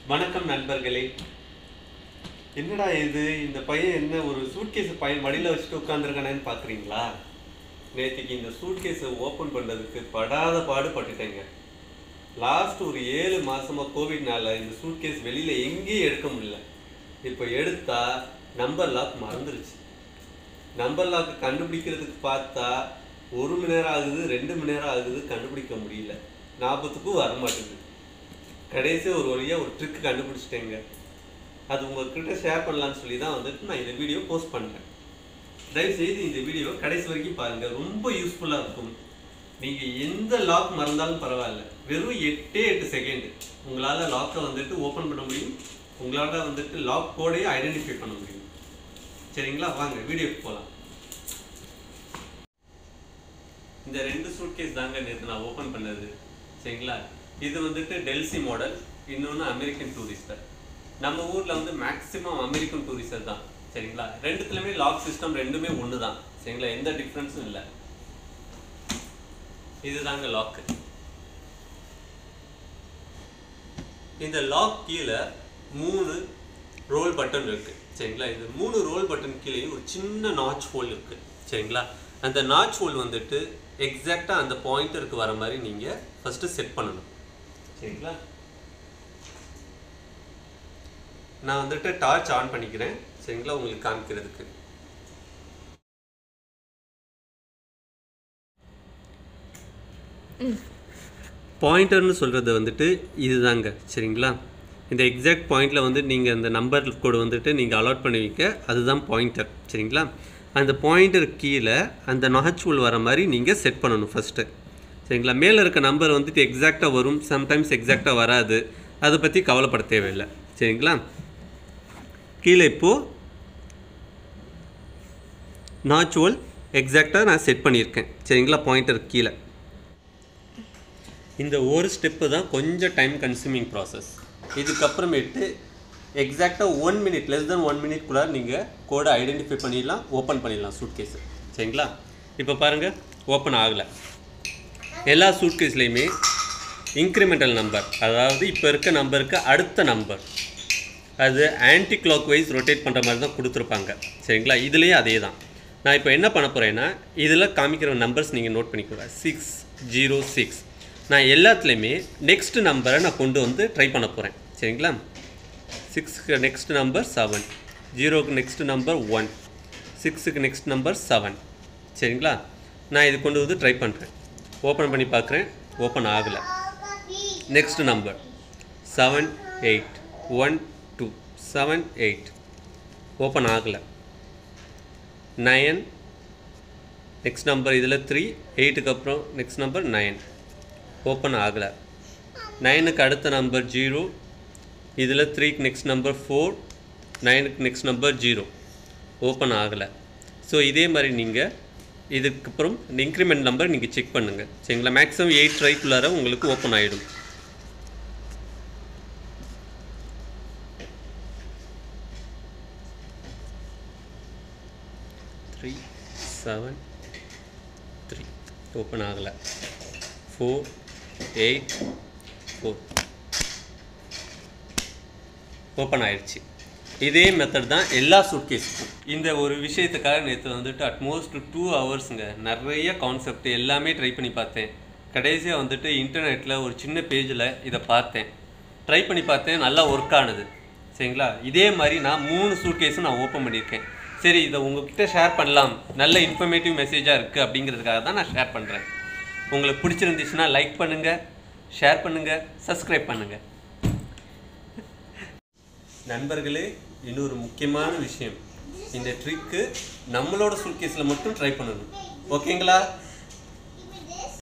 வணக்கம் நண்பர்களே என்னடா இது இந்த பையன் என்ன ஒரு சூட்கேஸ் பையன் மடியில் வச்சுட்டு உட்காந்துருக்கானேன்னு பார்க்குறீங்களா நேற்றுக்கு இந்த சூட்கேஸை ஓப்பன் பண்ணுறதுக்கு படாத பாடு பட்டுட்டேங்க லாஸ்ட் ஒரு ஏழு மாசமா கோவிட்னால இந்த சூட்கேஸ் வெளியில் எங்கேயும் எடுக்க முடியல இப்போ எடுத்தா நம்பர் லாக் மறந்துருச்சு நம்பர் லாக் கண்டுபிடிக்கிறதுக்கு பார்த்தா ஒரு மணி நேரம் ஆகுது ரெண்டு மணி நேரம் ஆகுது கண்டுபிடிக்க முடியல ஞாபகத்துக்கும் வர மாட்டேங்குது கடைசி ஒரு வழியாக ஒரு ட்ரிக் கண்டுபிடிச்சிட்டேங்க அது உங்ககிட்ட ஷேர் பண்ணலாம்னு சொல்லி தான் வந்துட்டு நான் இந்த வீடியோ போஸ்ட் பண்ணுறேன் தயவுசெய்து இந்த வீடியோ கடைசி வரைக்கும் பாருங்கள் ரொம்ப யூஸ்ஃபுல்லாக இருக்கும் நீங்கள் எந்த லாக் மறந்தாலும் பரவாயில்ல வெறும் எட்டே எட்டு செகண்ட் உங்களால் லாக்கை வந்துட்டு ஓப்பன் பண்ண முடியும் உங்களால் வந்துட்டு லாக் கோடையே ஐடென்டிஃபை பண்ண முடியும் சரிங்களா வாங்க வீடியோக்கு போகலாம் இந்த ரெண்டு சூட்கேஸ் தாங்க நேற்று நான் ஓப்பன் பண்ணது சரிங்களா இது வந்துட்டு டெல்சி மாடல் இன்னொன்று அமெரிக்கன் டூரிஸ்டர் நம்ம ஊரில் வந்து மேக்ஸிமம் அமெரிக்கன் டூரிஸ்டர் தான் சரிங்களா ரெண்டுத்துலையுமே லாக் சிஸ்டம் ரெண்டுமே ஒன்று தான் சரிங்களா எந்த டிஃப்ரென்ஸும் இல்லை இதுதாங்க லாக்கு இந்த லாக் கீழே மூணு ரோல் பட்டன் இருக்கு சரிங்களா இந்த மூணு ரோல் பட்டன் கீழே ஒரு சின்ன நாச் ஹோல் இருக்கு சரிங்களா அந்த நாச் ஹோல் வந்துட்டு எக்ஸாக்டாக அந்த பாயிண்டருக்கு வர மாதிரி நீங்கள் ஃபஸ்ட்டு செட் பண்ணணும் சரிங்களா நான் வந்துட்டு டார்ச் ஆன் பண்ணிக்கிறேன் சரிங்களா உங்களுக்கு காமிக்கிறதுக்கு பாயிண்டர்னு சொல்கிறது வந்துட்டு இதுதாங்க சரிங்களா இந்த எக்ஸாக்ட் பாயிண்டில் வந்து நீங்கள் அந்த நம்பர் கோடு வந்துட்டு நீங்கள் அலாட் பண்ணுவீங்க அதுதான் பாயிண்டர் சரிங்களா அந்த பாயிண்டர் கீழே அந்த நகைச்சுவல் வர மாதிரி நீங்கள் செட் பண்ணணும் ஃபஸ்ட்டு சரிங்களா மேலே இருக்க நம்பர் வந்துட்டு எக்ஸாக்டாக வரும் சம்டைம்ஸ் எக்ஸாக்டாக வராது அதை பற்றி கவலைப்பட தேவையில்லை சரிங்களா கீழே இப்போது நாச்சுவல் எக்ஸாக்டாக நான் செட் பண்ணியிருக்கேன் சரிங்களா பாயிண்டர் கீழே இந்த ஒரு ஸ்டெப்பு தான் கொஞ்சம் டைம் கன்சூமிங் ப்ராசஸ் இதுக்கப்புறமேட்டு எக்ஸாக்டாக one minute less than one மினிட்குள்ளே நீங்கள் கோடை ஐடென்டிஃபை பண்ணிடலாம் ஓப்பன் பண்ணிடலாம் சூட்கேஸு சரிங்களா இப்போ பாருங்கள் ஓப்பன் ஆகலை எல்லா சூட்கேஸ்லேயுமே இன்க்ரிமெண்டல் நம்பர் அதாவது இப்போ இருக்க நம்பருக்கு அடுத்த நம்பர் அது ஆன்டி கிளாக் வைஸ் ரொட்டேட் பண்ணுற மாதிரி தான் கொடுத்துருப்பாங்க சரிங்களா இதுலேயே அதே தான் நான் இப்போ என்ன பண்ண போகிறேன்னா இதில் காமிக்கிற நம்பர்ஸ் நீங்கள் நோட் பண்ணிக்கோங்க சிக்ஸ் ஜீரோ சிக்ஸ் நான் எல்லாத்துலேயுமே நெக்ஸ்ட் நம்பரை நான் கொண்டு வந்து ட்ரை பண்ண போகிறேன் சரிங்களா சிக்ஸ்க்கு நெக்ஸ்ட் நம்பர் செவன் ஜீரோக்கு நெக்ஸ்ட் நம்பர் ஒன் சிக்ஸுக்கு நெக்ஸ்ட் நம்பர் செவன் சரிங்களா நான் இது கொண்டு வந்து ட்ரை பண்ணுறேன் ஓப்பன் பண்ணி பார்க்குறேன் ஓப்பன் ஆகலை next number seven eight one two seven eight open ஆகலை நயன் நெக்ஸ்ட் நம்பர் இதில் த்ரீ எயிட்டுக்கு அப்புறம் நெக்ஸ்ட் நம்பர் நயன் ஓப்பன் ஆகலை நைனுக்கு அடுத்த நம்பர் ஜீரோ இதில் த்ரீக்கு நெக்ஸ்ட் நம்பர் ஃபோர் நைனுக்கு நெக்ஸ்ட் நம்பர் ஜீரோ ஓப்பன் ஆகலை ஸோ இதே மாதிரி நீங்கள் இதுக்கப்புறம் இந்த இன்க்ரிமெண்ட் நம்பர் நீங்கள் செக் பண்ணுங்கள் சரிங்களா மேக்ஸிமம் எயிட் ட்ரைக்குள்ளார உங்களுக்கு ஓப்பன் ஆகிடும் த்ரீ செவன் த்ரீ ஓப்பன் ஆகலை ஃபோர் எயிட் ஃபோர் ஓப்பன் ஆயிடுச்சு இதே மெத்தட் தான் எல்லா சூட்கேஸுக்கும் இந்த ஒரு விஷயத்துக்காக நேற்று வந்துட்டு அட்மோஸ்ட் டூ ஹவர்ஸுங்க நிறைய கான்செப்ட் எல்லாமே ட்ரை பண்ணி பார்த்தேன் கடைசியாக வந்துட்டு இன்டர்நெட்டில் ஒரு சின்ன பேஜில் இதை பார்த்தேன் ட்ரை பண்ணி பார்த்தேன் நல்லா ஒர்க் ஆனது சரிங்களா இதே மாதிரி நான் மூணு சூட்கேஸும் நான் ஓப்பன் பண்ணியிருக்கேன் சரி இதை உங்ககிட்ட ஷேர் பண்ணலாம் நல்ல இன்ஃபர்மேட்டிவ் மெசேஜாக இருக்குது அப்படிங்கிறதுக்காக தான் நான் ஷேர் பண்ணுறேன் உங்களுக்கு பிடிச்சிருந்துச்சுன்னா லைக் பண்ணுங்கள் ஷேர் பண்ணுங்கள் சப்ஸ்கிரைப் பண்ணுங்கள் நண்பர்களே இன்னொரு முக்கியமான விஷயம் இந்த ட்ரிக்கு நம்மளோட சூட்கேஸில் மட்டும் ட்ரை பண்ணணும் ஓகேங்களா